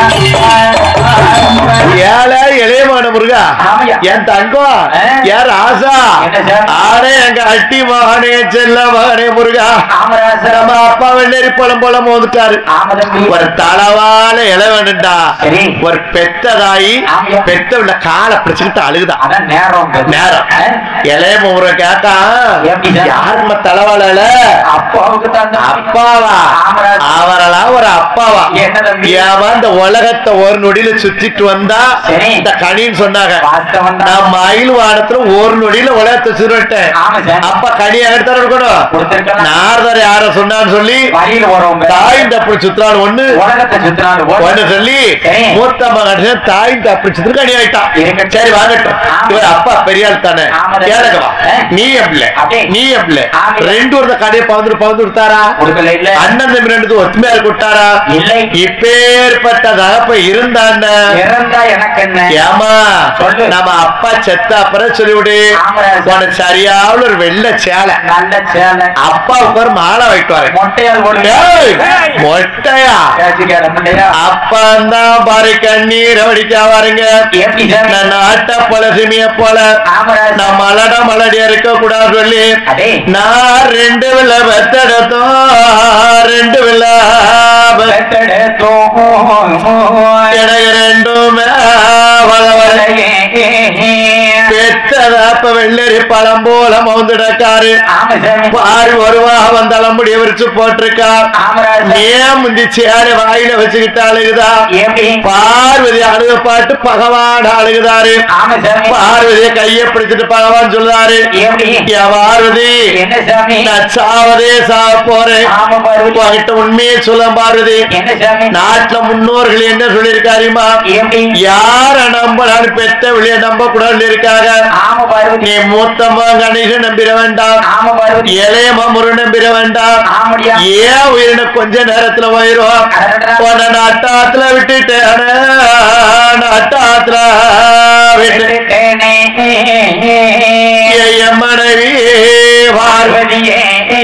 ஏழை இளையமான முருகா ஆமையா. என் தங்கம் ஆ. யார் ஆசா என்ன சார்? ஆனே எங்க அட்டி மகனே செல்ல மகனே முருகா ஆமராசர் நம்ம அப்பா வெள்ளரி பழம் போல மோந்துட்டாரு ஆமா தம்பி ஒரு தளவால இலை வேணுண்டா சரி. ஒரு பெத்ததாயி ஆமையா. பெத்த உள்ள காலை பிடிச்சுக்கிட்டு அழுகுதா அதான் நேரம் நேரம் ஆ? இளைய முறை கேட்டா எப்படி சார்? யாருமா தளவால இலை? அப்பாவுக்கு தான் தம்பி. அப்பாவா ஆமராசர். அவரெல்லாம் ஒரு அப்பாவா என்ன தம்பி? ஏமா இந்த உலகத்தை ஒரு நொடியில சுத்திட்டு வந்தா சரி. இந்த கனின்னு சொன்னாங்க வாஸ்தவம் தான். நான் மயில் வானத்துல ஒரு நொடியில உலகத்தை சுருட்டேன் ஆமா சார். அப்ப கனி எடுத்தாரு இருக்கணும் கொடுத்திருக்கலாம். நாரதர் யார சொன்னான்னு சொல்லி வழியில் போறவங்க தாயின் தப்பு சுத்தினாலும் ஒண்ணு உலகத்தை சுத்தினாலும் ஓடு. ஒண்ணு சொல்லி சரி. மூத்த மகன் தாயின் தப்பு சுத்திட்டு கனி ஆயிட்டான் இருக்கட்டும். சரி வாங்கட்டும் ஆமா. இவர் அப்பா பெரிய ஆள் தானே ஆமா. கேளுங்கவா ஆ. நீ எப்படி அப்படியே. நீ எப்படி ஆமா. ரெண்டு ஒரு கடையை பவுந்து பவுந்து விட்டாரா கொடுக்கல இல்ல அண்ணன் தம்பி ரெண்டு ஒத்துமையா கொடுத்தாரா இல்லை இப்பேற்பட்ட தகப்ப இருந்தாண்ட இறந்தா எனக்கு என்ன ஏமா சொல்லு. நம்ம அப்பா செத்த அப்புறம் சொல்லிவிடு ஆமராஜ். உனக்கு சரியான ஒரு வெள்ளை சேலை நல்ல சேலை அப்பாவுக்கு ஒரு மாலை வைக்குவாரு மொட்டையால் போடுங்க ஏய், மொட்டையா பேச்சுக்கார மண்டையா அப்பந்தான் பாரு கண்ணீர் வடிக்க வாருங்க எப்படி சார் நான் நாட்ட போல சிமிய போல ஆமராஜ் நான் மலட மலடியா இருக்க கூடாது சொல்லி அடே நான் ரெண்டு வில்ல பெத்தெடுத்தோம் ரெண்டு வில்ல பெ- எனக்கு ரெண்டுமே வளவலை பெத்ததாப்ப வெள்ளரி பழம் போல மவுந்துடக்காரு பாரு வருவா வந்தாலும் முடிய விரிச்சு போட்டிருக்கா ஏன் முந்தி சேரு வாயில வச்சுக்கிட்டு அழுகுதா பார்வதி அழுக பாட்டு பகவான் அழுகுதாரு பார்வதிய கைய பிடிச்சிட்டு பகவான் சொல்லுதாரு என் பார்வதி என்ன சாமி நான் சாவதே சாவ போறேன் ஆமா பார்வதி உன்கிட்ட உண்மையே சொல்ல பார்வதி என்ன சாமி நாட்டுல முன்னோர்கள் என்ன சொல்லியிருக்காருமா எப்படி யார நம்பலான்னு பெத்த வெளிய நம்ப கூடாது இருக்காங்க ஆமா பார்வதி நீ மூத்தம்மா கணேசன் நம்பிட வேண்டாம் ஆமா பார்வதி இளையம்மா முருகன் நம்பிட வேண்டாம் ஆமடியா ஏன் உயிரின கொஞ்ச நேரத்துல போயிரும் அடடடா. உன்னை நட்டாத்துல விட்டுட்டேன் நட்டாத்துல விட்டு விட்டுட்டேனே. என் மனைவி பார்வதி பார்வதியே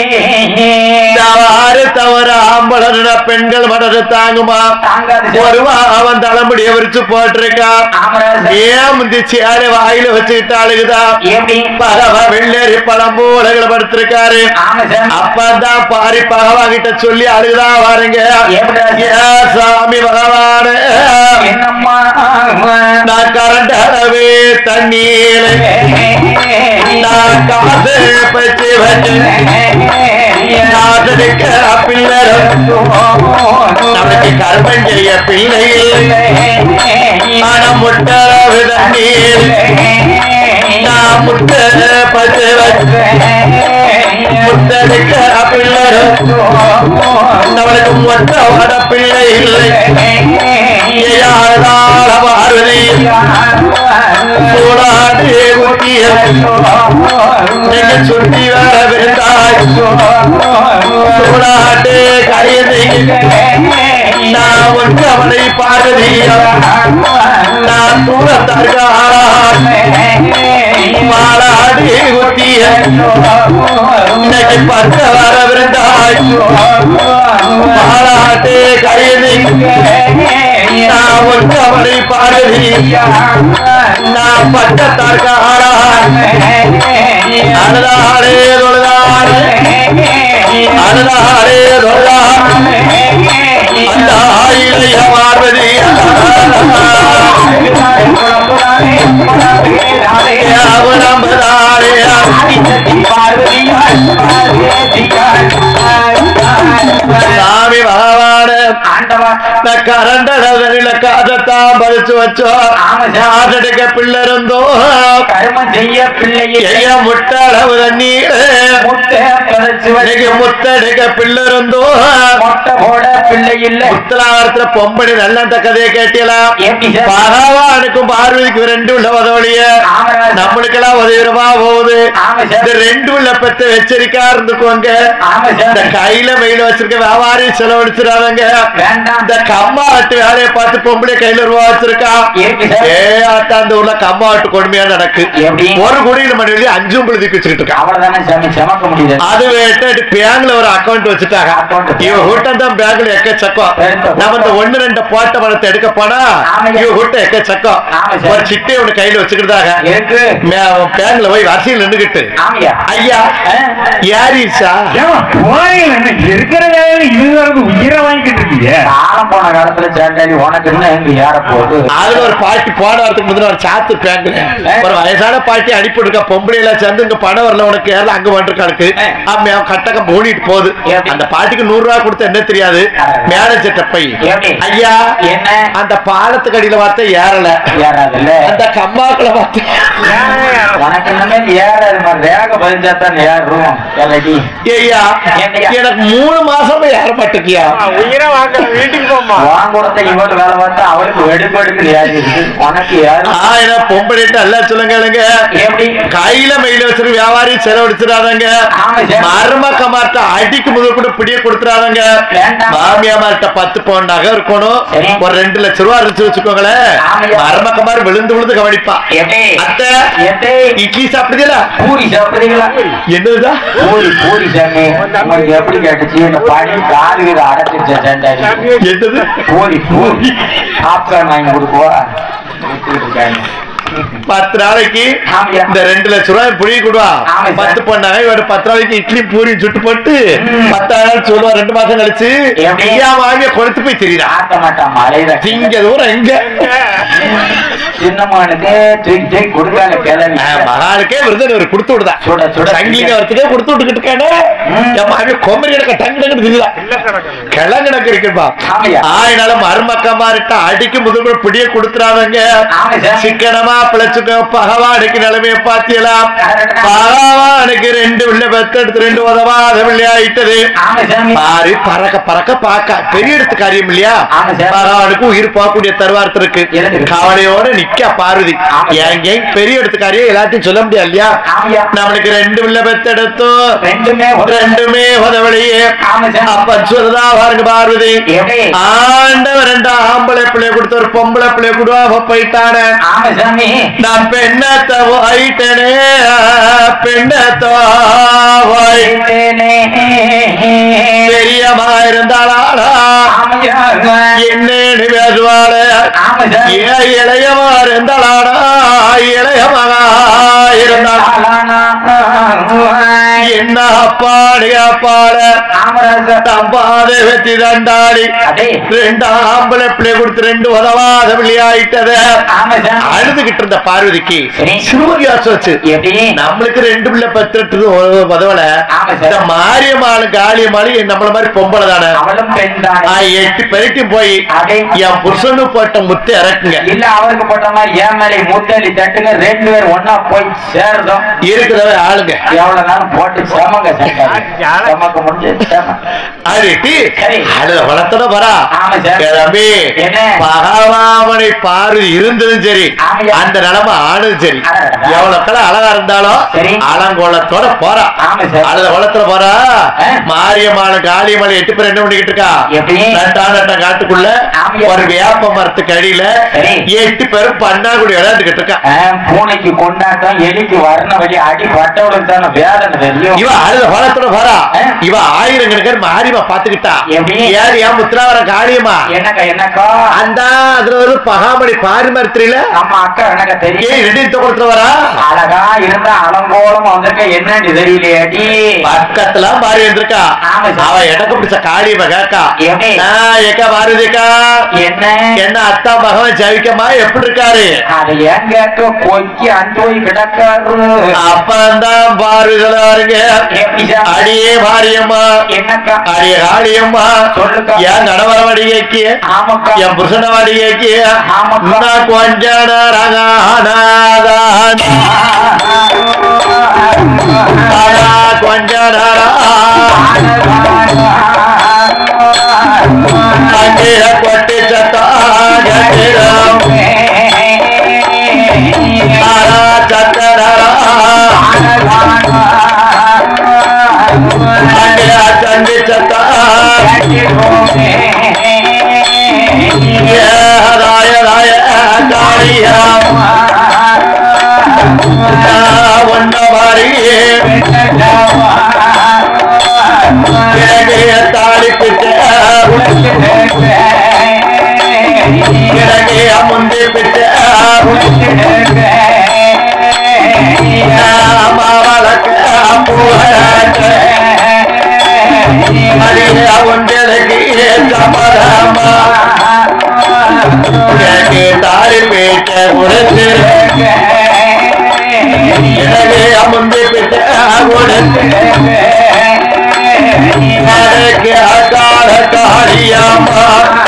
தவறு தவறு ஆம்பளன பெண்கள் மனது தாங்குமா தாங்காது சாமி. ஒருவா அவன் தலைமுடிய விரிச்சு போட்டிருக்கான் ஆமராஜ் ஏன் முந்தி சேரு வாயில வச்சுக்கிட்டு அழுகுதா எப்படி பகவா வெள்ளரி பழம் மூலகளை படுத்திருக்காரு ஆமா சாமி அப்பதான் பாரி பகவா கிட்ட சொல்லி அழுகுதா வாருங்க எப்படி ஏ சாமி பகவான என்னம்மா நான் கரண்ட் அளவே தண்ணீர் நான் காசு பச்சு வச்சு காதலிக்க பிள்ளரும் நமக்கு கர்மம் செய்ய பிள்ளை இல்லை மனம் முட்டளவு தண்ணீர் நான் முட்ட பச்சு வச்சு முத்தடிக்க பிள்ளரும் நம்மளுக்கு மொத்த வட பிள்ளை இல்லை ஏயாதாள பார்வதி கூடாது குட்டிய நீங்க சுட்டி வர விருந்தாய் கூடாது கரியதை நான் ஒன்றவனை பார்வதியா நான் தூரத்தார்கள் மாலாடி குட்டிய இன்னைக்கு பத்த வர விருந்தாய் மாலாட்டு கரியதை நான் ஒன்றவனை பார்வதி நான் பட்டத்தார்கள் அழுதாரே தொழுதாரே அழுதாரே தொழுதாரே அந்த ஆயிலைய பார்வதி சாமி பகவான கரண்டல காதத்தான் பறிச்சு வச்சோம் காதடிக்க பிள்ளை இருந்தோ கர்மம் செய்ய பிள்ளையை எய்ய முட்டளவு தண்ணீர் முட்டை பறிச்சு வச்சு இன்னைக்கு முத்தடிக்க பிள்ளை இருந்தோ மொட்டை போட பிள்ளை இல்ல முத்தலாவரத்துல பொம்படி நல்ல அந்த கதையை கேட்டீங்களா எப்படி சார் பகவானுக்கும் பார்வதிக்கும் ரெண்டு உள்ள உதவலிய ஆமராஜ் நம்மளுக்கெல்லாம் உதவிரமா போகுது ஆமா இந்த சார் ரெண்டு உள்ள பெத்த எச்சரிக்கா இருந்துக்கோங்க ஆமா இந்த சார் கையில மெயில வச்சிருக்க வியாபாரி செலவழிச்சிடாதங்க வேண்டாம் இந்த கம்மா கம்மாட்டு வேலையை பார்த்து பொம்பளை கையில ரூபா வச்சிருக்கா இருக்கு சார். ஏ ஆத்தா அந்த ஊர்ல கம்மாட்டு கொடுமையா நடக்கு எப்படி? ஒரு குடியில் மனைவி அஞ்சும் பிள்ளைக்கு வச்சுக்கிட்டு இருக்கா அவ்வளவுதானே சாமி செமக்க முடியுது அது வேட்டு பேங்க்ல ஒரு அக்கவுண்ட் வச்சுட்டாங்க Account. இவ கூட்டம் தான் பேங்க்ல எக்கச்சக்கம் பெருத்த நம்ம இந்த ஒண்ணு ரெண்டு போட்ட பணத்தை எடுக்க போனா ஆமாய்யா. இவ கூட்டம் எக்கச்சக்கம் ஆமா சார். ஒரு சிட்டை ஒண்ணு கையில வச்சுக்கிட்டாங்க இருக்கு பேங்க்ல போய் வரிசையில் நின்னுகிட்டு ஆமையா ஐயா யாரிசா இருக்கிற இது வரைக்கும் உயிரை வாங்கிட்டு இருக்கீங்க காலம் போன காலத்துல சேண்டாடி உனக்கு என்ன எங்க ஏற போகுது அதுல ஒரு பாட்டி போன வரதுக்கு முந்தின ஒரு சாத்து பேங்க்ல ஒரு வயசான பாட்டி அனுப்பி இருக்கா பொம்பளை எல்லாம் சேர்ந்து இங்க பணம் வரல உனக்கு ஏறல அங்க வந்துருக்காளுக்கு அம்மா அவன் கட்டக்கம் ஓடிட்டு போகுது எப்படி? அந்த பாட்டிக்கு நூறு ரூபாய் கொடுத்த என்ன தெரியாது மேனேஜர்ட்ட போய் எப்படி? ஐயா என்ன? அந்த பாலத்துக்கு அடியில பார்த்த ஏறல ஏறாதுல்ல அந்த கம்மாக்களை பார்த்து உனக்கு என்னமே ஏறாது மாதிரி வேக பதிஞ்சா தான் ஏறும் ஏலடி ஐயா என்னய்யா? எனக்கு மூணு மாசமா ஏற மாட்டேங்கியா உயிரை வாங்க வீட்டுக்கு போமா வாங்க கொடுத்த இவன் வேலை பார்த்தா அவளுக்கு வெடுப்பு எடுக்கு ஏறி இருக்கு உனக்கு ஏறு ஆயிரம் பொம்பளைட்டு அல்ல சொல்லுங்க இல்லைங்க எப்படி கையில மெயில வச்சிரு வியாபாரி செலவழிச்சிடாதங்க ஆமா சார். மருமக்க மாட்ட அடிக்கு முதல் கூட பிடிய கொடுத்துறாதங்க வேண்டாம். மாமியாமார்ட்ட பத்து பவுன் நகை இருக்கணும் சரி. ஒரு ரெண்டு லட்ச ரூபா இருந்துச்சு வச்சுக்கோங்களேன் ஆமாய்யா. மருமக்க மாதிரி விழுந்து விழுந்து கவனிப்பா எப்படி அத்தை எத்தை இட்லி சாப்பிடுதீங்களா பூரி சாப்பிடுறீங்களா என்னதுதா பூரி பூரி சாமி உங்களுக்கு எப்படி கேட்டுச்சு இந்த படி காது இது அடைச்சிருச்ச சேண்டாடி என்னது பூரி பூரி பாப்கார்ன் வாங்கி கொடுக்குவா வித்துக்கிட்டு இருக்காங்க பத்து நாளைக்கு ஆமாய்யா. இந்த ரெண்டு லட்ச ரூபாய் புடிய கொடுவா ஆமா சார். பத்து பொண்ணாங்க இவட பத்து நாளைக்கு இட்லி பூரி சுட்டு போட்டு ம். பத்தாயிரம் நாள் சொல்லுவா ரெண்டு மாசம் கழிச்சு எப்படி? ஐயா வாங்கி கொளுத்து போய் தெரியுதா ஆட்ட மாட்டான் மலையில திங்க தூரம் எங்க சின்னமானுக்கு தூக்கி தூக்கி கொடுக்காங்க கிளம்பி நான் மகானுக்கே விருது ஒரு கொடுத்து விடுதா சுட சுட சங்கிலிங்க வரத்துக்கே கொடுத்து விட்டுக்கிட்டு இருக்கானே ம். என் மாமி கொம்பரி கிடக்க டங்கு டங்கு திங்குதா கிழங்கு கிடக்கு இருக்குப்பா ஆமையா. ஆயினால மருமக்கமா இருக்க அடிக்கு முதல் பிடிய கொடுத்துறாதங்க ஆமா சார். சிக்கனமா பிழைச்சுக்க பகவானுக்கு நிலைமைய பாத்தியலாம் பகவானுக்கு ரெண்டு உள்ள பெத்தெடுத்து ரெண்டு உதவாத ஆயிட்டது ஆமா சாமி பாரு பறக்க பறக்க பாக்க பெரிய எடுத்து காரியம் இல்லையா ஆமா சார். பகவானுக்கு உயிர் போகக்கூடிய தருவார்த்து இருக்கு இருக்கு. கவலையோட நிக்க பாருதி ஆமா சார். ஏங்க பெரிய எடுத்து காரியம் எல்லாத்தையும் சொல்ல முடியாது இல்லையா ஆமையா நம்மளுக்கு ரெண்டு உள்ள பெத்தெடுத்தோம் ரெண்டுமே ஒரு- ரெண்டுமே உதவலையே ஆமா சார். அப்ப சொல்லுதா பாருங்க பார்வதி எப்படி ஆண்டவர் ரெண்டு ஆம்பளை பிள்ளை கொடுத்த ஒரு பொம்பளை பிள்ளை கொடுவா போயிட்டானே ஆமா சாமி நான் பெண்ணத்தை வாயிட்டனே பெண்ணத்தை வாய் பெரியமா இருந்தாளா ஆமையா என்னன்னு பேசுவாளே ஆமா சார் ஏன் இளையமா இருந்தாளாடா இளையமகா இருந்தாள் என்ன அப்பாடி அப்பாட தம்பாதை வெத்தி தண்டாடி அதே ரெண்டு ஆம்பளை பிள்ளை கொடுத்து ரெண்டு உதவாத பிள்ளையாயிட்டத ஆமா சார் அழுதுகிட்டு இருந்த பார்வதிக்கு சரி. சிறுமதியாசம் வச்சு எப்படி நம்மளுக்கு ரெண்டு பிள்ளை பத்து உதவல ஆமா சார். இந்த மாரியம்மாளும் காளியம்மாளும் நம்மள மாதிரி பொம்பளை தானே அவளும் பெண் தானே ஆ, எட்டு பெருட்டி போய் அதே என் புருஷனு போட்ட முத்து இறக்குங்க இல்ல அவருக்கு போட்ட மாதிரி ஏன் மேலே முத்தலி தட்டுங்க ரெண்டு பேர் ஒன்னா போய் சேருதோம் இருக்கிறத ஆளுங்க எவ்வளவு நேரம் போட்டு சேமங்க சட்டாரு சேமக்க முடிஞ்சு சேம ஆடிட்டு சரி. அழுத வளர்த்தட வரா ஆமா சார். கிளம்பி என்ன? பகவாமனை பாரு இருந்ததும் சரி ஆமையா. அந்த நிலைமை ஆனதும் சரி அடடடா. எவ்வளவு அழகா இருந்தாலும் சரி. அலங்கோலத்தோட போறா ஆமா சார். அழுத வளர்த்துல போறா ஆ. மாரியம்மான காளியம்மன் எட்டு பேர் என்ன பண்ணிக்கிட்டு இருக்கா எப்படி? நட்டா நட்ட காட்டுக்குள்ள ஆமையா. ஒரு வேப்ப மரத்துக்கு அடியில சரி. எட்டு பேரும் பண்ணாக்குடி விளையாண்டுகிட்டு இருக்கா ஆ, பூனைக்கு கொண்டாட்டம் எலிக்கு வர்ண வழி அடி பட்டவளுக்கு தானே வேதனை தெரியும் இவ அழுத வளர்த்துல போறா ஆ. இவ ஆயிரக்கணக்கான மாரியம்மா பாத்துக்கிட்டா எப்படி? யார் ஏன் முத்துராவர காளியம்மா என்னக்கா என்னக்கா அந்த அதுல ஒரு பகாமணி பாரி மரத்தில நம்ம அக்கா எனக்கு ஏய் தெரியும் ரெண்டு கொடுத்துட்டு வரா அழகா இருந்தா அலங்கோலம் வந்திருக்க என்னன்னு தெரியலையாடி பக்கத்துல பாரி வந்திருக்கா ஆமா சார். அவ எனக்கு பிடிச்ச காளியம்ம கேக்கா எப்படி? நான் எக்க பாரதிக்கா என்ன என்ன அத்தா மகன் ஜெயிக்கமா எப்படி இருக்காரு அதை ஏன் கேட்க கொக்கி அஞ்சு போய் கிடக்காரு அப்பந்தான் பாருகிறாருங்க எப்படி சார்? அடியே மாரியம்மா என்னக்கா அடியே காளியம்மா சொல்லுக்கா. என் நடவர வடிகைக்கு ஆமாக்கா என் புருஷன வடிகைக்கு ஆமாக்கா. நான் கொஞ்ச நேரகானாதான் ஆனா கொஞ்ச நேரம் அங்கிர கொட்டி சத்தான் கட்டிடம் ஆனா சத்தனரம் அங்கிர சந்தி சத்தான் காளியா ஒன்ன மாதிரியே கிழக்கைய தாலி பிச்ச கிழக்கைய முந்தி பிச்ச மாவளக்க பூவழக்க அடிய ஒன்றரைக்கு சமரமா கிழக்கு தாலி பிச்ச உடத்து கிழக்கைய முந்தி பிச்ச உடத்து கிழக்கு அகால காளியம்மா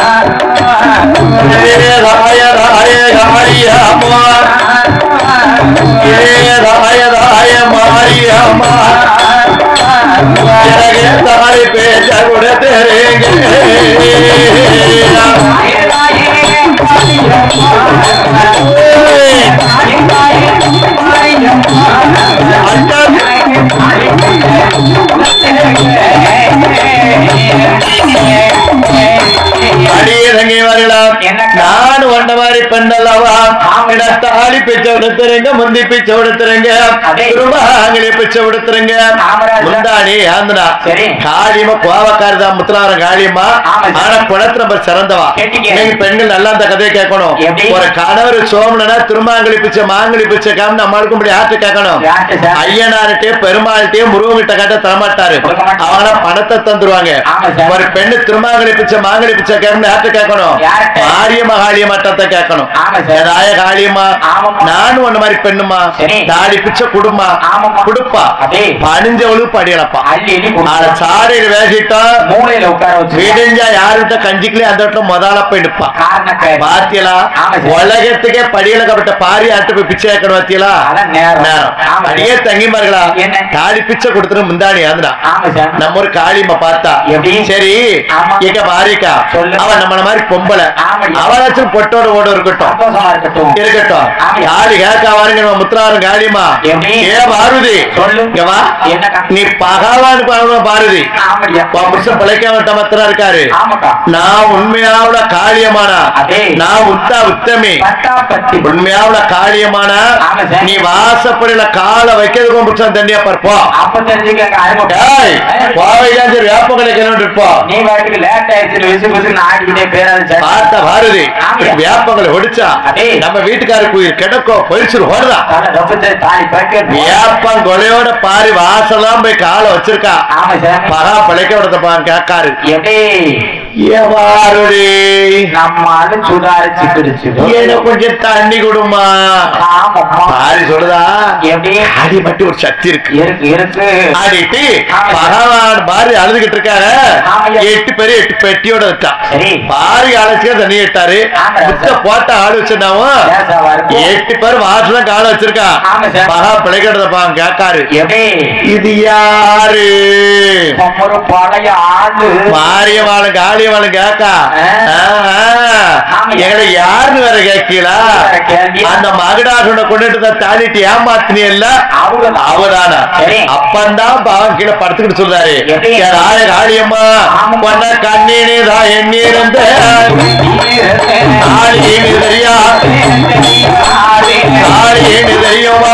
ராய ராய காளியம்மா ராய ராய மாரியம்மா எனக்கு தாரி பேச்ச கூட தெரியுங்க அடியே தங்கி வரலாம் என்னக்கா? நான் ஒன்ன மாதிரி பெண்ணல்லவா இட தாலி பிச்சை விடுத்துறீங்க முந்தி பிச்சை விடுத்துறீங்க அடே. திருமாங்கலி பிச்சை விடுத்துறீங்க ஆமராஜா. முந்தாடி ஆந்திரா சரி. காளியம்மா கோவக்காரதா முத்துலாரம் காளியம்மா ஆமா சார். ஆனா குளத்துல நம்ம சிறந்தவா கேட்டீங்க. நீங்க பெண்கள் நல்லா அந்த கதையை கேட்கணும் எப்படி? ஒரு கணவர் சோமனா திருமாங்கலி பிச்சை மாங்கலி பிச்சை காம நம்மளுக்கும் இப்படி ஆட்டு கேட்கணும் யார்கிட்ட சார்? ஐயனார்கிட்டயே பெருமாள்கிட்டயே முருகங்கிட்ட கேட்ட தரமாட்டாரு கொடுக்க மாட்டாரு. அவங்க பணத்தை தந்துருவாங்க ஆமா சார். ஒரு பெண்ணு திருமாங்கலி பிச்சை மாங்கலி பிச்சை கேட்கணும் யார்கிட்ட கேட்கணும் யார்கிட்ட? மாரியம்மா காளியம்மா மட்டத்தை கேட்கணும் ஆமா சார். ராய காளியம்மா ஆமாம்மா. நானும் ஒண்ணு மாதிரி பெண்ணுமா சரி. தாலி பிச்சை குடுமா ஆமாம்மா. குடுப்பா அடே. பணிஞ்சவளுக்கு படியலப்பா அள்ளி அள்ளி ஆனா கொடுத்தா. சாரையில் வேசிட்டோம் மூளையில உட்கார வச்சு விடிஞ்சா யாருகிட்ட கஞ்சிக்கலே அந்த இடத்துல முதல்ல போய் நிப்பா காரணக்காரி பாத்தியலா ஆமா சார். உலகத்துக்கே படியலக்கப்பட்ட பாரி ஆட்டு போய் பிச்சை ஏக்கணும் பாத்தியலா அதான் நேரம். நேரம் ஆமா சார். அடியே தங்கிமார்களா என்ன? தாலி பிச்சை கொடுத்துட்டு முந்தாணி ஆந்திரா ஆமா சார் நம்ம ஒரு காளியம்மா பார்த்தா எப்படி? சரி ஆமா. இங்க மாறிக்கா சொல்லு. அவன் நம்மள மாதிரி பொம்பளை ஆமாய்யா. அவளாச்சும் பொட்டோட ஓட இருக்கட்டும் சந்தோஷமா இருக்கட்டும் இருக்கட்டும் ஆமாய்யா. காளி கேட்க வாருங்க நம்ம முத்துராரும் காளியம்மா எப்படி? ஏ பாரதி சொல்லு. இங்க வா என்னக்கா? நீ பகவான் பாருங்க பாரதி ஆமாடியா உன் புருஷன் பிழைக்காம தமத்தரா இருக்காரு ஆமாக்கா நான் உண்மையாவுல காளியமானா அதே. நான் உத்தா உத்தமி பட்டாப்பத்தி உண்மையாவுல காளியமானா ஆமா சார். நீ வாசப்படியில காலை வைக்கிறதுக்கு உன் புருஷன் தண்டியா பார்ப்போம் அப்ப தெரிஞ்சுக்க அறிமுகம் டேய், கோவையில சரி வேப்ப கிடைக்கணும் இருப்போம் நீ வாட்டுக்கு லேட் ஆயிடுச்சு விசு விசு ஆடிக்கிட்டே பேராது சார் பார்த்த பாரதி ஆமாய்யா. வேப்பங்களை ஒடிச்சா அதே. நம்ம வீட்டுக்காருக்கு உயிர் கிடக்கும் பொழிச்சிரு ஓடுதா தலை தப்பிச்சு தாலி பட்டு வேப்பம் கொலையோட பாரி வாசலாம் போய் காலை வச்சிருக்கா ஆமா சார் மகா பிழைக்க விடத்தப்பா கேட்காரு எப்படி ஏவாருடி நம்ம ஆளு சுதாரிச்சு பிடிச்சு எனக்கு கொஞ்சம் தண்ணி கொடுமா ஆமாம்மா பாரி சொல்லுதா எப்படி அடி மட்டும் ஒரு சக்தி இருக்கு இருக்கு இருக்கு ஆடிட்டு ஆமா. பகவான் பாரி அழுதுகிட்டு இருக்காரு ஆமாய்யா. எட்டு பேரு எட்டு பெட்டியோட இருக்கா சரி பாரி அழைச்சு தண்ணி இட்டாரு ஆமா. முத்த போட்ட ஆள் வச்சிருந்தாவும் லேசாவா இருக்கும். எட்டு பேர் வாசல கால வச்சிருக்கா ஆமா சார். மகா பிழைக்கிறதப்பா கேட்காரு எப்படி இது யாரு ஒரு பழைய ஆளு மாரியவாளன் காளியவாளன் கேக்கா ஆ. ஆஹா. ஆமா. எங்களை யாருன்னு வேற கேட்கல வேற கேள்வி. அந்த மகடாசுன கொண்டுட்டு தான் தாலிட்டு ஏமாத்தினி இல்ல அவங்கதான். அவதானா சரி. அப்பந்தான் பாவம் கீழே படுத்துக்கிட்டு சொல்றாரு எப்படி? "ஏ ராய காளியம்மா ஆமா. கொண்ட கண்ணீனே தான் எண்ணீரந்த காளியேன்னு தெரியா காளியேன்னு தெரியுமா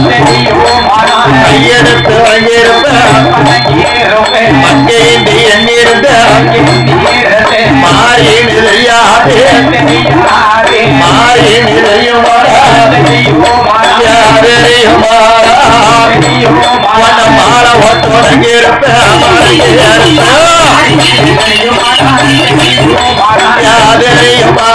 கையெடுத்து வாங்கியிருப்ப மங்கையின்றி எண்ணிருந்த மாறின்னு தெரியாது மாறின்னு தெரியுமா யாரையுமா உன்னை மாலை ஓட்டு தொடங்கி யாரையுமா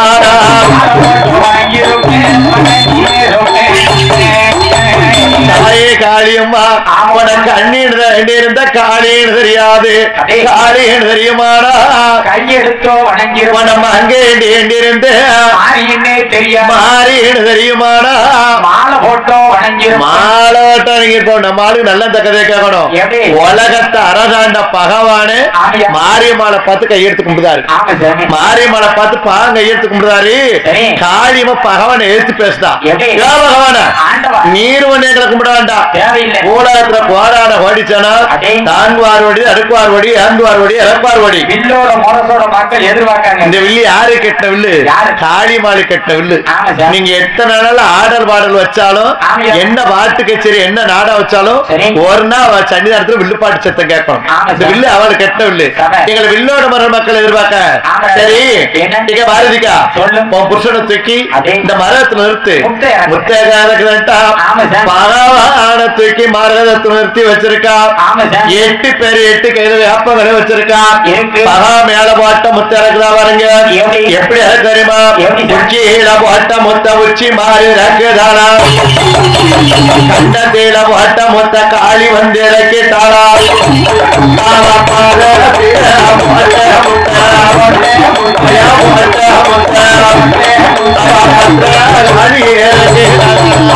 தாயே காளியம்மா உனக்கு அண்ணீன் இருந்த காளின்னு தெரியாது அடே. காளின்னு தெரியுமாடா கையெடுத்தோ வணங்கிருவோம் உனம் அங்கே இருந்து மாறின்னே தெரியாம மாறின்னு தெரியுமாடா மாலை போட்டோ வணங்கிருவோம் மாலோட்டம் நீங்க இப்போ நம்ம ஆளுக்கு நல்ல இந்த கதையை கேட்கணும் எப்படி? உலகத்தை அரசாண்ட பகவானு ஆமையா. மாரியம்மாளை பார்த்து கையெடுத்து கும்பிடுதாரு ஆமா சாமி மாரியம்மாளை பார்த்து பாங்க கையெடுத்து கும்பிடுதாரு சரி. காளியம்மா பகவானை எழுத்து பேசுதா எப்படி? ஏன் பகவான ஆண்டவா நீர் ஒண்ணு எங்களை கும்பிட வேண்டாம் ஏன் தேவையில்லை ஊடகத்துல போராட ஓடிச்சனா அடே. தாங்குவார் ஓடி அடுக்குவார் ஓடி இறங்குவார் ஓடி இறக்குவார் ஓடி வில்லோட முரசோட மக்கள் எதிர்பார்க்காங்க இந்த வில்லு யாரு கெட்ட வில்லு யாரு? காளிமாலி கெட்ட வில்லு ஆமா சார். நீங்க எத்தனை நாள் ஆடல் பாடல் வச்சாலும் ஆமாய்யா. என்ன பாட்டு கச்சேரி என்ன நாடா வச்சாலும் சரி. ஒரு நாள் அவ சன்னிதானத்துல வில்லு பாட்டு சத்தம் கேட்கணும் ஆமா இந்த சார். வில்லு அவள் கெட்ட வில்லு சபை. எங்களை வில்லோட மர மக்கள் எதிர்பார்க்க ஆமா. சரி என்ன? இங்க பாரதிக்கா சொல்லு. உன் புருஷனை தூக்கி அதே. இந்த மரத்துல நிறுத்து முட்டை இறக்கு. முத்தேகாரா ஆமா சார். பகவான தூக்கி மரகதத்துல நிறுத்தி வச்சிருக்கா ஆமா சார். எட்டு பேர் எட்டு கையில வேப்பங்களை வச்சிருக்கா இருக்கு. பகா மேல போட்ட முத்த இறக்குதா பாருங்க எப்படி? எப்படி இறக்கு தெரியுமா எப்படி சார்? உச்சியில போட்ட முத்த உச்சி மாறி இறக்குதாளா கண்டத்தில போட்ட முத்த காளி வந்து இறக்கிட்டாளா தாள பாதத்தில போட்ட முத்த போட்ட முத்த போட்ட முத்த காளி இறக்கிட்டாளா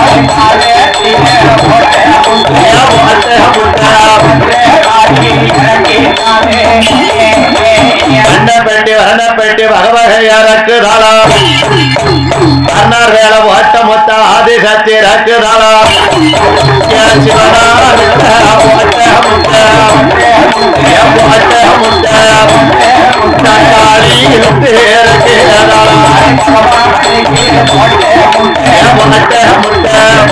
அன்னப்பெட்டி வரணப்பெட்டி வகவகையறக்கு தாளா அன்னார் வேல ஒட்ட மொத்த ஆதிசக்தி ரக்கு தாளா சிவனா ஒட்ட முட்ட ஒட்ட முட்ட காளி இருக்கு தாளா ஒட்ட முட்ட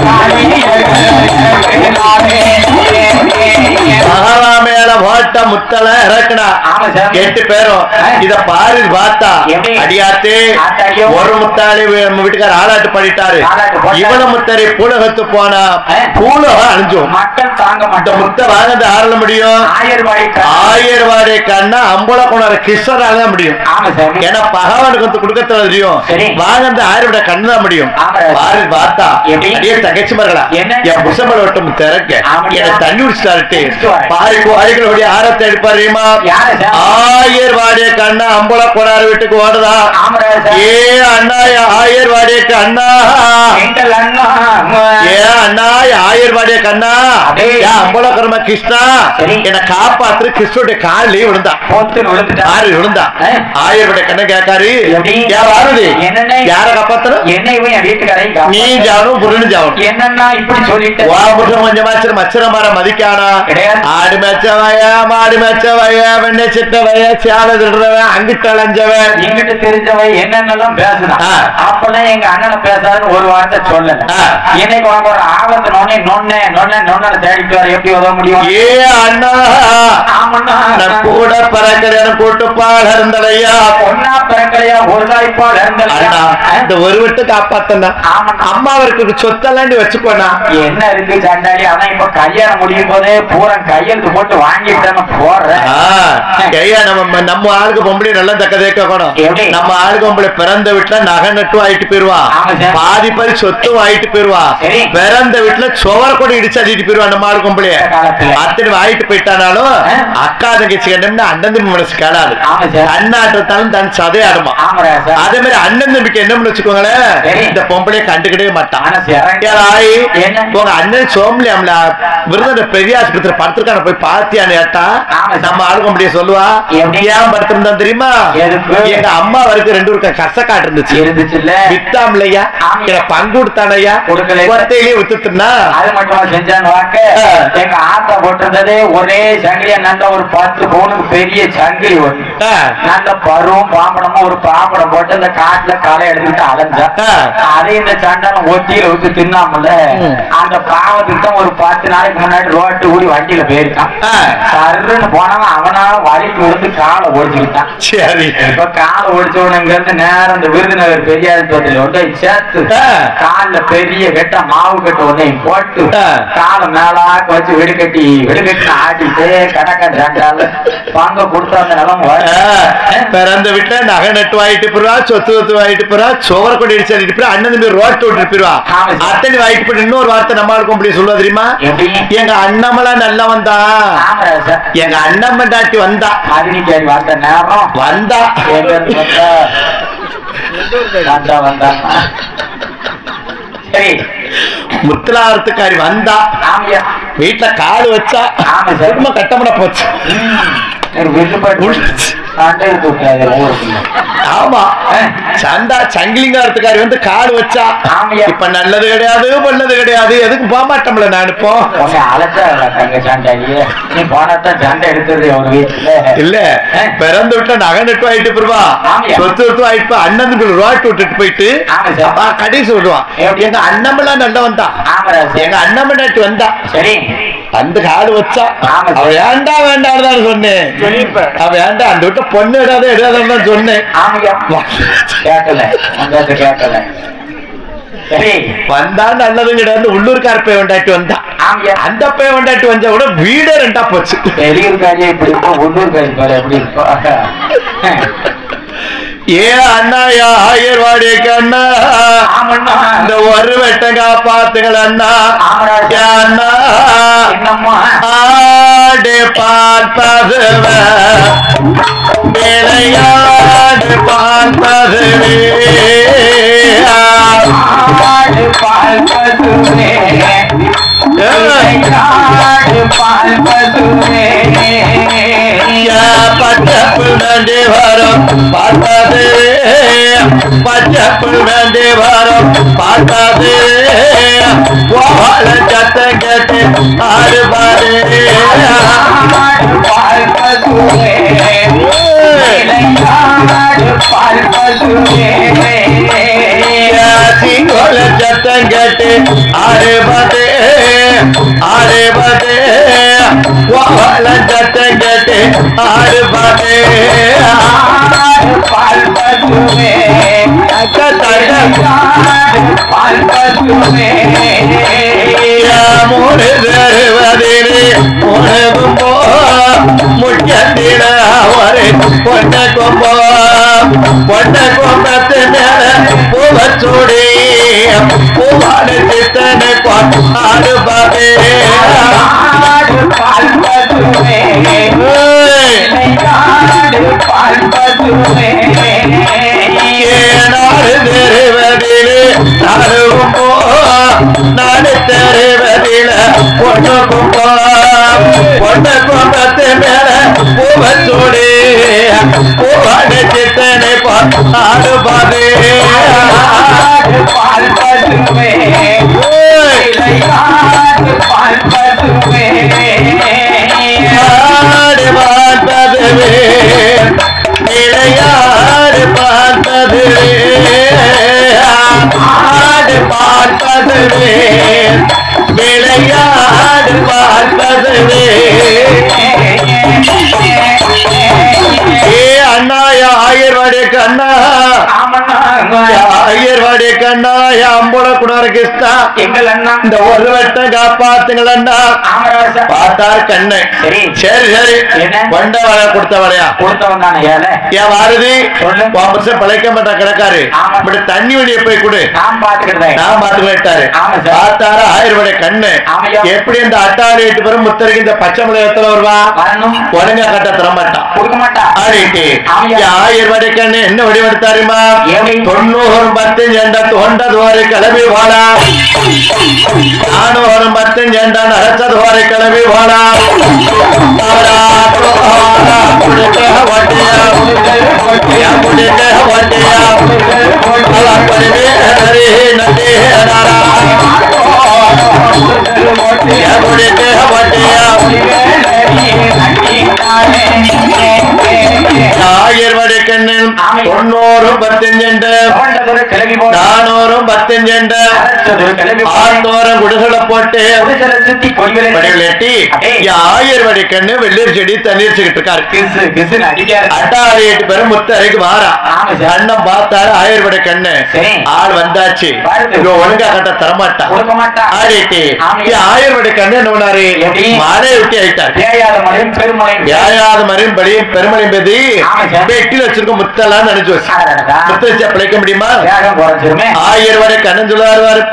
மகாவா மேல ஓட்ட முத்தல இறக்குனா ஆமா சார். எட்டு பேரும் இத பாரு பார்த்தா எப்படி? அடியாத்து ஆத்தாடியோ. ஒரு முத்தாளி நம்ம வீட்டுக்கார ஆளாட்டு பண்ணிட்டாரு ஆலாட்டு போட்டாரு. இவன முத்தாரி பூலகத்து போனா ஆ. பூலகம் அழிஞ்சும் மக்கள் தாங்க இந்த மாட்டோம் முத்த வாங்க ஆள முடியும் ஆயர்வாடி ஆயிரம் வாடகை கண்ணா அம்பல கொண்டாட கிருஷ்ணரால தான் முடியும் ஆமா சார் ஏன்னா பகவானுக்கு வந்து கொடுக்க தெரியும் சரி. வாங்க ஆயிரம் விட கண்ணு தான் முடியும் ஆமா. பாரு பார்த்தா எப்படி? அடியே தங்கச்சி மகளா என்ன? என் புஷமல விட்டு திறக்க ஆமாடியா. எனக்கு தண்ணி குடிச்சிட்டாருட்டு குடிச்சிட்டு வரேன். பாரு கோழிகளுடைய ஆரத்தை எடுப்பாருமா யாரு சார்? ஆயர் வாடிய கண்ணா அம்பல கொடாரு வீட்டுக்கு ஓடுதா ஆமராஜ் ஏ அண்ணா ஆயர் வாடிய கண்ணா எங்கள் அண்ணா ஏ அண்ணா ஆயர் வாடிய கண்ணா அடே. ஏ அம்பல கர்ம கிருஷ்ணா சரி. என்னை காப்பாத்து கிருஷ்ணனுடைய காலிலேயே விழுந்தா போத்து விழுந்துட்டா ஆறு விழுந்தா ஆ. ஆயர் வாடிய கண்ண கேட்காரு எப்படி? யார் வாருது என்னண்ணே? யார காப்பாத்தணும் என்ன இவன் என் வீட்டுக்காரை நீ ஜாவணும் புருன்னு ஜாவணும் என்னன்னா இப்படி சொல்லிட்டு வா புருஷன் கொஞ்சம் மாச்சர் மச்சர மர மதிக்கானா கிடையாது. ஆடு மேச்சவய மாடு மேச்சவய வெண்ணெய் சிட்டவய சேலை திருடுறவன் அங்கிட்ட அலைஞ்சவன் எங்கிட்ட தெரிஞ்சவன் என்னென்னலாம் பேசுறான் ஆ. அப்பெல்லாம் எங்க அண்ணனை பேசாதுன்னு ஒரு வார்த்தை சொல்லல ஆ. இன்னைக்கு உனக்கு ஒரு ஆபத்து நொன்னே நொன்னே நொன்னே நொன்ன தேடிட்டு வர எப்படி உதவ முடியும் ஏ அண்ணா ஆமண்ணா நான் கூட பறக்கிறேன் கூட்டுப்பால் இருந்தடையா ஒன்னா பிறக்கலையா ஒரு தாய்ப்பால் அண்ணா இருந்தலையா இந்த ஒரு விட்டு காப்பாத்தண்ணா ஆமாண்ணா. அம்மாவருக்கு சொத்தெல்லாம் நீ வச்சுக்கோண்ணா என்ன இருக்கு சண்டாளி ஆனா இப்ப கல்யாணம் முடியும் போதே பூரா கையெழுத்து போட்டு வாங்கிட்டு தானே போடுறேன் ஆ, ஐயா நம்ம நம்ம ஆளுக்கு பொம்பளை நல்லா தக்க தேக்கணும் எப்படி? நம்ம ஆளுக்கு பொம்பளை பிறந்த வீட்டுல நகை நட்டு ஆயிட்டு போயிருவா ஆமா சார். பாதி பாதி சொத்தும் ஆயிட்டு போயிருவா சரி. பிறந்த வீட்டுல சுவர கூட இடிச்சு அடிட்டு போயிருவா நம்ம ஆளு பொம்பளைய இந்த காலத்துல. அத்தனை ஆயிட்டு போயிட்டானாலும் ஆ. அக்கா தங்கச்சி கண்டம்னா அண்ணன் தம்பி மனசு கேளாது ஆமா சார். அண்ணாட்டத்தாலும் தன் சதை ஆடுமா ஆமராஜ் அதே மாதிரி அண்ணன் தம்பிக்கு என்ன பண்ணு வச்சுக்கோங்களேன் சரி. இந்த பொம்பளைய கண்டுக்கிட்டே மாட்டான் ஆனா சிறங்க ஆயி என்ன? உங்க அண்ணன் சோம்லியாம்ல விருதுல பெரிய ஆஸ்பத்திரி படுத்திருக்கான போய் பாத்தியான்னு கேட்டா ஆமா சார். நம்ம ஆளுக்கு முடிய சொல்லுவா எப்படி? ஏன் படுத்திருந்தான் தெரியுமா எதுக்கு? எங்க அம்மா வரைக்கும் ரெண்டு ஒரு கசக்காட்டு இருந்துச்சு இருந்துச்சுல்ல வித்தாம்லையா ஆமா. எனக்கு பங்கு கொடுத்தானையா கொடுக்கல. ஒத்தையிலேயே வித்துட்டுனா அது மட்டும் செஞ்சான் வாக்க ஆ. எங்க ஆத்தா போட்டிருந்ததே ஒரே சங்கிலியா நல்ல ஒரு பத்து பவுனுக்கு பெரிய சங்கிலி ஒண்ணு நல்ல பருவம் பாம்படமும் ஒரு பாம்படம் போட்டு அந்த காட்டுல களை எடுத்துக்கிட்டு அலைஞ்சா ஆ. அதே இந்த சண்டாலம் ஒத்தியில விட்டு தின்னாமல ம். அந்த பாவத்துக்கு தான் ஒரு பத்து நாளைக்கு முன்னாடி ரோட்டு ஊடி வண்டியில போயிருக்கான் ஆ. சருன்னு போனவன் அவனால வலிக்கு விழுந்து காலை ஓடிச்சுக்கிட்டான் சரி இப்ப காலை ஓடிச்சவனுங்க இருந்து நேரம் இந்த விருதுநகர் பெரியார் தோட்டத்தில் கொண்டு போய் சேர்த்து ஆ. கால்ல பெரிய கெட்ட மாவு கட்டு ஒன்னையும் போட்டு ஆ. காலை மேலாக்க வச்சு வெடுக்கட்டி வெடுக்கட்டி ஆட்டிட்டு கடக்க ரெண்டால பங்க கொடுத்து அந்த நிலம் பிறந்த வீட்டுல நகை நட்டு வாங்கிட்டு போயிருவா சொத்து சொத்து வாங்கிட்டு போறா சோர கொடி அடிச்சு அடிட்டு போறா அண்ணன் தம்பி ரோட்டு விட்டு போயிருவா ஆமா சார். அத்தனை வாங்கிட்டு போய் இன்னொரு வார்த்தை நம்ம ஆளுக்கும் அப்படி சொல்லுவா தெரியுமா எப்படி எங்க அண்ணமெல்லாம் நல்லா வந்தா ஆமராஜா எங்க அண்ணன் மண்டாட்டி வந்தா மதினிக்காரி வந்த நேரம் வந்தா எங்க இருந்து வந்தா? வந்தா வந்தா சரி முத்தலாரத்துக்காரி வந்தா ஆமியா வீட்டுல காடு வச்சா ஆமா சார். குடும்பம் கட்டமட போச்சு ஒரு விருப்பப்பட்டு முடிஞ்சுச்சு. சண்டை தூக்காது ஊருக்குள்ள ஆமா ஆ. சண்டா சங்கிலிங்காரத்துக்காரி வந்து காடு வச்சா ஆமையா. இப்ப நல்லது கிடையாது பண்ணது கிடையாது எதுக்கு போக மாட்டோம்ல நான் இப்போ உன்னை அழைச்சா தங்க சண்டையே நீ போனத்தான் சண்டை எடுக்கிறது ஒரு வீட்டுல இல்ல ஆ. பிறந்து விட்ட நகை நட்டு ஆயிட்டு போயிருவா ஆமையா. சொத்து சொத்து ஆயிட்டு அண்ணனுக்கு ரோட்டு விட்டுட்டு போயிட்டு ஆமா சார். அப்பா கடைசி விடுவான் எப்படி? எங்க அண்ணமெல்லாம் நல்லவன் தான் ஆமராஜ் எங்க அண்ணன் நட்டு வந்தா சரி அந்த காடு வச்சா ஆமா சார். அவ வேண்டாம் வேண்டாம் தான் சொன்னேன் அவ வேண்டாம் அந்த விட்ட பொண்ணு இடாத இடாதான் தான் சொன்னேன் ஆமையா கேட்கல அந்த கேட்கல சரி வந்தா நல்லதும் கிடையாது உள்ளூர்கார பையன் கொண்டாட்டி வந்தா ஆமையா அந்த பையன் கொண்டாட்டி வந்தா கூட வீடே ரெண்டா போச்சு வெளியூர்காரியே இப்படி இருக்கும் உள்ளூர்காரி பாரு எப்படி இருக்கும் ஏ அண்ணா யா ஆயர்வாடி கண்ணா ஆமண்ணா இந்த ஒரு வெட்டங்கா பாத்துங்கள் அண்ணா ஆமராஜ் ஏ அண்ணா என்னம்மா ஆடு பார்ப்பதுவ விளையாடு பார்ப்பதுவே ஆடு பால் பசுவே ஆடு பால் பசுவே பச்சப்பு வேண்டி வரும் பார்த்தது பச்சப்பு வேண்டி வரும் பார்த்தது ஓல சத்தம் கேட்டு ஆடு பாரு ஆடு பால் பசுவே ஆடு பால் பசுவே சிங்கோல சத்தம் கேட்டு ஆடு பாரு ஆடு பாரு ஓல சத்தம் கேட்டு ஆடு பாரு ஆடு பால் பசுவே ஆடு பால் பசுவே மூணு தருவதிலே உணவும் போ முச்சத்தில ஒரு பொண்ண கொம்போ பொண்ண கொம்பத்து மேல பூவச்சூடி பூவாடு சித்தனை ஆடு பாபே ஆடு பால் பசுவே ஆடு பால் பசுவே நாடு தருவதிலே நாடுவும் போ நாடு தருவதில பொண்ணு கும்போ பொண்ணு கும்பத்து மேல பூவச்சூடி பூவாடு சித்தனை ஆடு பாபே ஆடு பால் பசுவே ஆடு பால் பசுவே ஆடு பார்ப்பதுவே விளையாடு பார்ப்பதுவே ஆடு பார்ப்பதுவே விளையாடு பார்ப்பதுவே ஏ அண்ணாயா ஆயர்வாடி கண்ணா ஆயர்வாடி கண்ணா அம்புல குணார கிருஷ்ணா எங்கள் அண்ணா இந்த ஒரு வட்டம் காப்பாத்துங்கள் அண்ணா காமராஜா பார்த்தார் கண்ணு சரி. சரி சரி என்ன? கொண்ட வர கொடுத்த வரையா கொடுத்தவன் தானே ஏழை ஏன் வாரதி சொல்லு. உன் புருஷன் பிழைக்க மாட்டா கிடக்காரு ஆமா. இப்படி தண்ணி வழியை போய் கொடு நான் பாத்துக்கிட்டேன் நான் பார்த்து விட்டாரு ஆமா சார். பார்த்தாரு ஆயிரம் கண்ணு ஆமையா. எப்படி இந்த அட்டாறு எட்டு பேரும் முத்தருக்கு இந்த பச்சை மிளகத்துல வருவா வரணும் ஒழுங்கா கட்ட தர மாட்டான் கொடுக்க மாட்டா ஆடிட்டு ஆமையா. ஆயிரம் வடை கண்ணு என்ன வடிவெடுத்தாருமா எப்படி? தொண்ணூறு பத்து எண்ட தொண்டது ஒரு கிளம்பி போனா நானூறு பத்து எண்ட நரச்சது ஒரு கிளம்பி போனா ஆரா, ஆரா, குடிக்க வட்டியா, வட்டியா, குடிக்க வட்டியா, அவ குடிமே ஹரி நதி ஹரா, வட்டியா, குடிக்க வட்டியா, ஆயிரம் வடை கண்ணு ஆமை. தொண்ணூறும் பத்தஞ்செண்டு கிளம்பி போன நானூறும் பத்தஞ்செண்டு கிளம்பி ஆத்தோரம் குடிசலை போட்டு சுத்தி கொடிகளை வடிவிலட்டி அடேய். ஆயிரம் வடை கண்ணு வெள்ளீர் செடி தண்ணீர் இருக்காரு கிசு கிசுன்னு அடிக்காரு அட்டாறு எட்டு பேரும் முத்தரைக்கு வாரா ஆமா சார். அண்ணன் பார்த்தாரு ஆயிரம் வடை கண்ணு சரி. ஆள் வந்தாச்சு வருது. இவன் ஒழுங்கா கட்ட தரமாட்டான் கொடுக்க மாட்டா ஆடிட்டு ஆமையா. ஆயிரம் வடை கண்ணு என்ன பண்ணாரு எப்படி? மழை விட்டு ஆயிட்டாரு தேயாத மழையும் பெருமழையும் ஏழாவது மறையும் படியும் பெருமழையும் பெதி ஆமா சார். வெட்டில வச்சிருக்க முத்தெல்லாம் நினைச்சு வச்சு அடடடா. முத்த வச்சா பிழைக்க முடியுமா வேகம் குறைஞ்சிருமே ஆயிரம் வரை கண்ணன் சொல்லுவாரு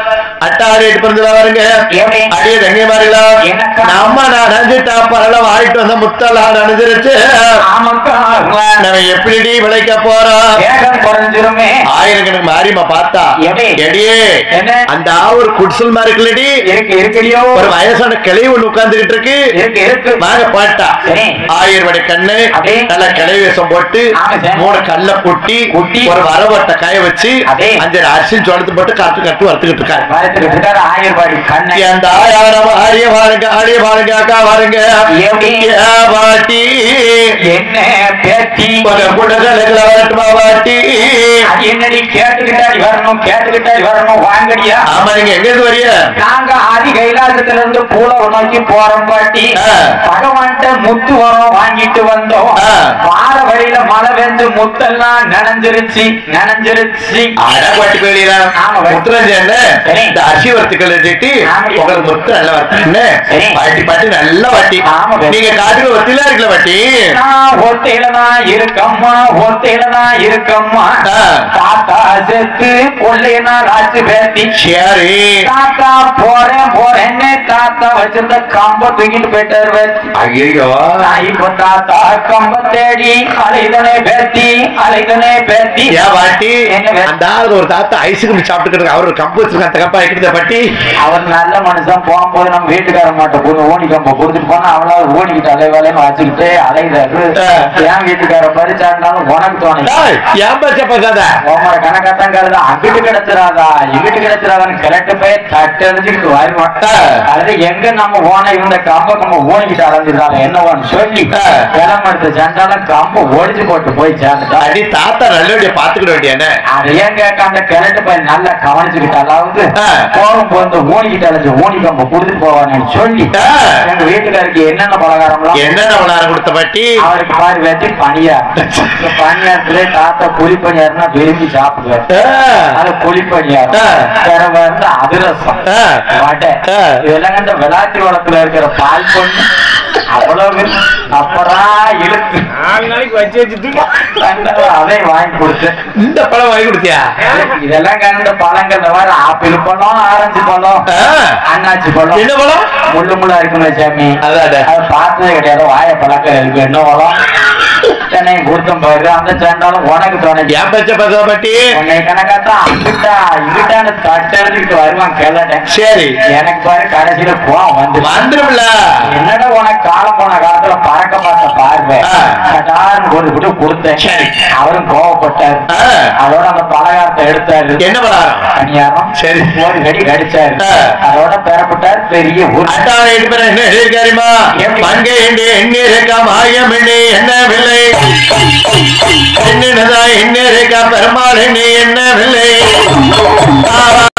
அட்டாரி பிறந்து வருங்க எப்படி? அடியே தங்கிமார்களா என்னக்கா? நம்ம நான் நஞ்சிட்டா பரல வாங்கிட்டு வந்த முத்தெல்லாம் நனைஞ்சிருச்சு ஆமாக்கா நம்ம எப்படி விளைக்க போறோம் வேகம் குறைஞ்சிருமே ஆயிரக்கணக்கு மாறிமா பார்த்தா எப்படி? எடியே என்ன? அந்த ஒரு குடிசல் மாதிரி இருக்குல்லடி இருக்கு இருக்கடியோ ஒரு வயசான கிளை ஒண்ணு உட்கார்ந்துகிட்டு இருக்கு இருக்கு இருக்கு வாங்க பாட்டா சரி. ஆயிரம் வடை கண்ணு அப்படியே. நல்ல கிளை வேஷம் போட்டு ஆமா சார். மூணு கல்ல கொட்டி கொட்டி. ஒரு வரவட்ட காய வச்சு அப்படியே. அஞ்சு அரிசி ஜோளத்து போட்டு காத்து கட்டு வறுத்துக்கிட்டு இருக்காரு மரத்துக்கு இருக்காரு ஆயிரம் பாடி கண்ணை அந்த ஆயிரம் ஆடிய பாருங்க ஆடிய பாருங்க அக்கா பாருங்க எப்படி? ஏ பாட்டி என்ன பேத்தி ஒரு குடகளுக்குள்ள வரட்டுமா பாட்டி அது என்னடி கேட்டுக்கிட்டாடி வரணும் கேட்டுக்கிட்டாடி வரணும் வாங்கடியா ஆமா நீங்க எங்க இருந்து வரீங்க நாங்க ஆதி கைலாசத்துல இருந்து பூலவை நோக்கி போறோம் பாட்டி ஆ. பகவான்கிட்ட முத்து வரோம் வாங்கிட்டு வந்தோம் ஆ. வார வழியில மழை பெஞ்சு முத்தெல்லாம் நனைஞ்சிருச்சு நனைஞ்சிருச்சு அட பாட்டி கோயிலா ஆமா, பாட்டி. முத்துராஜன் சரி. இந்த அரிசி வறுத்துக்கள் வச்சுட்டு ஆமா. உங்களுக்கு முத்து நல்லா வறுத்தேன்னு சரி. பாட்டி பாட்டி நல்ல பாட்டி ஆமா, பாட்டி. நீங்க காட்டுக்கு ஒத்தில இருக்கல பாட்டி நான் ஒத்தையில தான் இருக்கம்மா ஒத்தையில தான் இருக்கம்மா ஆ. தாத்தா செத்து கொள்ளையனா ராஜு பேத்தி சரி தாத்தா போறேன் போறேன்னு தாத்தா வச்சிருந்த கம்ப தூக்கிட்டு போயிட்டாரு பேத்தி ஐயோ நான் இப்ப தாத்தா கம்ப தேடி அலைதனே பேத்தி அலைதனே பேத்தி ஏன் பாட்டி என்ன வே- அந்த ஆள் ஒரு தாத்தா ஐஸ்கிரீம் சாப்பிட்டுக்கிட்டு அவர் ஒரு கம்பு வச்சிருக்க அந்த கம்பா வைக்கிறத பாட்டி அவர் நல்ல மனுஷன் போகும்போது நம்ம வீட்டுக்கார மாட்டோம் பொண்ணு ஓனி கம்ப கொடுத்துட்டு போனா அவளாவது ஓடிக்கிட்டு அலைவாலைன்னு வச்சுக்கிட்டு அலைதாரு ஆ. என் வீட்டுக்கார பறிச்சாருனாலும் உனக்கு தோணி டேய், ஏன் பச்சை பசாத உங்களோட கணக்கத்தான் கருது அங்கிட்டு கிடைச்சிடாதா இங்கிட்டு கிடைச்சிடாதான்னு கிளட்டு போய் தட்டு அடிச்சுக்கிட்டு வருவான் ஆ. அது எங்க நம்ம ஓன இருந்த கம்ப கம்ப ஓடிக்கிட்டு அலைஞ்சிருந்தாங்க என்னவான்னு சொல்லி ஆ. கிளம்ப எடுத்த சண்டாலும் கம்ப ஒடிச்சு போட்டு போய் சேர்ந்துட்டா அடி தாத்தா நல்லபடியா பாத்துக்கிட வேண்டியானே அது ஏன் கேட்க அந்த கிழட்டு போய் நல்லா கவனிச்சுக்கிட்டு அதாவது ஆ. போகும் போது ஓடிக்கிட்டு அலைஞ்சு ஓடி கம்ப கொடுத்துட்டு போவான்னு சொல்லி ஆ. எங்க வீட்டுக்காருக்கு என்னென்ன பலகாரம்லாம் என்னென்ன உணர கொடுத்த பாட்டி அவருக்கு பாரு வச்சு பனியார் இந்த பனியாரத்துல தாத்தா புளி பனியார்னா விரும்பி சாப்பிடுவார் ஆ. அது புளி பனியார் ஆ. வேற வந்து அதிரசம் ஆ. வடை ஆ. இதெல்லாம் இந்த விளாத்தி வளத்துல இருக்கிற பால் பொண்ணு அவ்வளவு அப்புறம் இழுத்து நாலு நாளைக்கு வச்சு வச்சுட்டு அதனால அதை வாங்கி கொடுத்தேன் இந்த பழம் வாங்கி கொடுத்தியா இதெல்லாம் கண்ட பழங்கள் இந்த மாதிரி ஆப்பிள் பழம் ஆரஞ்சு பழம் ஆ. அண்ணாச்சி பழம் என்ன பழம் முள்ளு முள்ளா இருக்குமே சாமி அதாடா. அது பார்த்ததே கிடையாது வாய பழக்கம் இருக்கு என்ன பழம் சென்னையும் கொடுத்தும் பாரு அந்த சண்டாலும் உனக்கு தோணுச்சு ஏன் பச்சை பசா பாட்டி உன்னை கணக்காத்தான் அங்கிட்டா இங்கிட்டான்னு தட்டு எழுதிட்டு வருவான் கேளட்டேன் சரி எனக்கு பாரு கடைசியில கோவம் வந்து வந்துரும்ல என்னடா உனக்கு காலம் போன காலத்துல பறக்க பார்த்த பார்வை ஆ. கட்டாருன்னு கொண்டு விட்டு கொடுத்தேன் சரி. அவரும் கோவப்பட்டார் ஆ. அதோட அந்த பலகாரத்தை எடுத்தாரு என்ன பலகாரம் பணியாரம் சரி. ஒரு கடி கடிச்சாரு ஆ. அதோட பெறப்பட்டார் பெரிய ஊர் அட்டாவை எடுப்பேன் என்ன எழுதிருக்காருமா எப்படி? மங்கை என்று எண்ணிருக்கா மாயம் எண்ணி என்ன வில்லை என்னதான் எண்ணிருக்கா பெருமாள் எண்ணி என்ன வில்லை